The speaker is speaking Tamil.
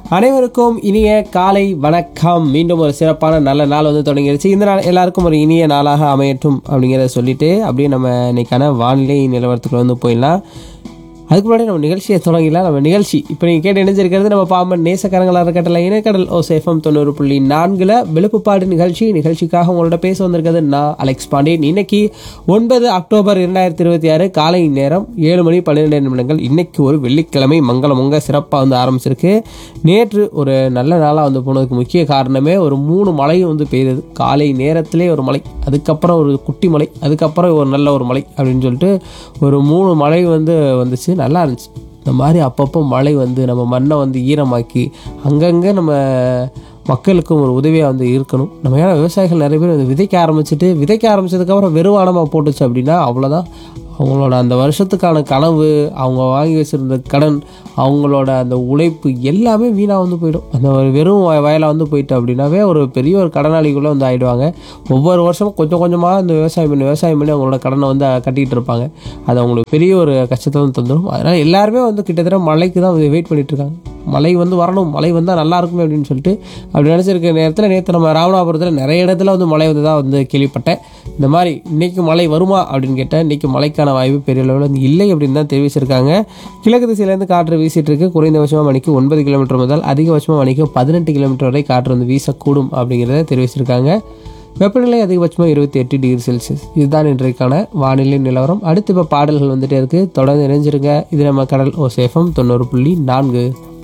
அனைவருக்கும் இனிய காலை வணக்கம் மீண்டும் ஒரு சிறப்பான நல்ல நாள் வந்து தொடங்கிருச்சு இந்த நாள் எல்லாருக்கும் ஒரு இனிய நாளாக அமையட்டும் அப்படிங்கிறத சொல்லிட்டு அப்படியே நம்ம இன்னைக்கான வானிலை நிலவரத்துக்குள்ள வந்து போயிடலாம் அதுக்கு முன்னாடி நம்ம நிகழ்ச்சியை தொடங்கிடலாம் நம்ம நிகழ்ச்சி இப்போ நீங்கள் கேட்டு இணைஞ்சிருக்கிறது நம்ம பாம்பன் நேசக்கரங்களாக இருக்கட்டல இணைக்கடல் ஓ சேஃபம் தொண்ணூறு புள்ளி நான்கில் விழுப்புப்பாடு நிகழ்ச்சி நிகழ்ச்சிக்காக உங்களோட பேச வந்திருக்கிறது நான் அலெக்ஸ் பாண்டியன் இன்னைக்கு ஒன்பது அக்டோபர் இரண்டாயிரத்தி இருபத்தி ஆறு காலை நேரம் ஏழு மணி பன்னிரெண்டு நிமிடங்கள் இன்னைக்கு ஒரு வெள்ளிக்கிழமை மங்களமுங்க சிறப்பாக வந்து ஆரம்பிச்சிருக்கு நேற்று ஒரு நல்ல நாளாக வந்து போனதுக்கு முக்கிய காரணமே ஒரு மூணு மழை வந்து பெய்தது காலை நேரத்திலே ஒரு மழை அதுக்கப்புறம் ஒரு குட்டி மலை அதுக்கப்புறம் ஒரு நல்ல ஒரு மலை அப்படின்னு சொல்லிட்டு ஒரு மூணு மழை வந்து வந்துச்சு நல்லா இருந்துச்சு இந்த மாதிரி அப்பப்போ மழை வந்து நம்ம மண்ணை வந்து ஈரமாக்கி அங்கங்கே நம்ம மக்களுக்கும் ஒரு உதவியாக வந்து இருக்கணும் நம்ம ஏன்னா விவசாயிகள் நிறைய பேர் வந்து விதைக்க ஆரம்பிச்சுட்டு விதைக்க ஆரம்பிச்சதுக்கப்புறம் வெறுவானமாக போட்டுச்சு அப்படின்னா அவ்வளோதான் அவங்களோட அந்த வருஷத்துக்கான கனவு அவங்க வாங்கி வச்சுருந்த கடன் அவங்களோட அந்த உழைப்பு எல்லாமே வீணாக வந்து போயிடும் அந்த ஒரு வெறும் வய- வயலை வந்து போயிட்டு அப்படின்னாவே ஒரு பெரிய ஒரு கடனாளிக்குள்ளே வந்து ஆயிடுவாங்க ஒவ்வொரு வருஷமும் கொஞ்சம் கொஞ்சமாக இந்த விவசாயம் பண்ணி விவசாயம் பண்ணி அவங்களோட கடனை வந்து கட்டிகிட்டு இருப்பாங்க அது அவங்களுக்கு பெரிய ஒரு கஷ்டத்தை வந்து தந்துடும் அதனால் எல்லாருமே வந்து கிட்டத்தட்ட மழைக்கு தான் வெயிட் பண்ணிட்டு இருக்காங்க மழை வந்து வரணும் மழை வந்தால் நல்லா இருக்குமே அப்படின்னு சொல்லிட்டு அப்படி நினச்சிருக்க நேரத்தில் நேற்று நம்ம ராமநாதபுரத்தில் நிறைய இடத்துல வந்து மழை வந்து தான் வந்து கேள்விப்பட்டேன் இந்த மாதிரி இன்னைக்கு மழை வருமா அப்படின்னு கேட்டேன் இன்னைக்கு மழைக்கான வாய்ப்பு பெரிய அளவில் வந்து இல்லை அப்படின்னு தான் தெரிவிச்சிருக்காங்க கிழக்கு திசையிலேருந்து காற்று வீசிட்டு இருக்கு குறைந்தபட்சமாக மணிக்கு ஒன்பது கிலோமீட்டர் முதல் அதிகபட்சமாக மணிக்கு பதினெட்டு கிலோமீட்டர் வரை காற்று வந்து வீசக்கூடும் அப்படிங்கிறத தெரிவிச்சிருக்காங்க வெப்பநிலை அதிகபட்சமாக இருபத்தி எட்டு டிகிரி செல்சியஸ் இதுதான் இன்றைக்கான வானிலை நிலவரம் அடுத்து இப்போ பாடல்கள் வந்துட்டே இருக்கு தொடர்ந்து இணைஞ்சிருங்க இது நம்ம கடல் ஓ சேஃபம் தொண்ணூறு புள்ளி நான்கு